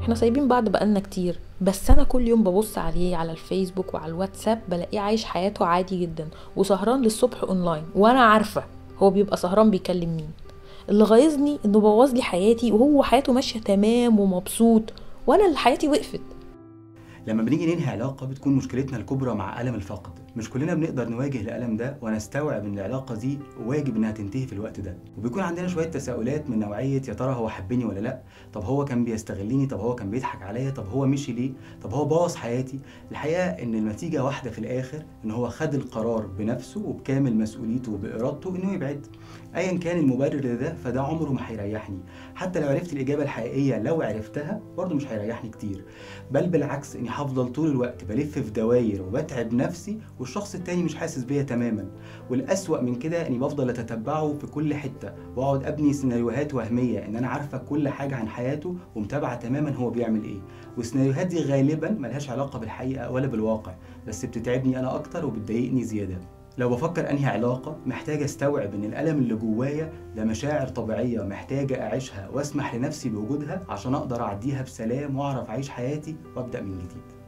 احنا سايبين بعض بقالنا كتير بس انا كل يوم ببص عليه على الفيسبوك وعلى الواتساب بلاقيه عايش حياته عادي جدا وسهران للصبح اونلاين وانا عارفه هو بيبقى سهران بيكلم مين اللي غيظني انه بوظ لي حياتي وهو حياته ماشيه تمام ومبسوط وانا اللي حياتي وقفت لما بنيجي ننهي علاقة بتكون مشكلتنا الكبرى مع ألم الفقد مش كلنا بنقدر نواجه الألم ده ونستوعب إن العلاقة دي واجب إنها تنتهي في الوقت ده وبيكون عندنا شوية تساؤلات من نوعية يا ترى هو حبني ولا لأ طب هو كان بيستغلني طب هو كان بيضحك عليا طب هو مشي ليه طب هو بوظ حياتي الحقيقة إن النتيجة واحدة في الآخر إن هو خد القرار بنفسه وبكامل مسؤوليته وبإرادته إنه يبعد ايا كان المبرر ده فده عمره ما هيريحني حتى لو عرفت الاجابه الحقيقيه لو عرفتها برضه مش هيريحني كتير بل بالعكس اني هفضل طول الوقت بلف في دواير وبتعب نفسي والشخص التاني مش حاسس بيا تماما والاسوا من كده اني بفضل اتتبعه في كل حته واقعد ابني سيناريوهات وهميه ان انا عارفه كل حاجه عن حياته ومتابعه تماما هو بيعمل ايه والسيناريوهات دي غالبا ملهاش علاقه بالحقيقه ولا بالواقع بس بتتعبني انا اكتر وبتضايقني زياده لو بفكر انهي علاقه محتاج استوعب ان الالم اللي جوايا ده مشاعر طبيعيه محتاجه اعيشها واسمح لنفسي بوجودها عشان اقدر اعديها بسلام واعرف اعيش حياتي وابدا من جديد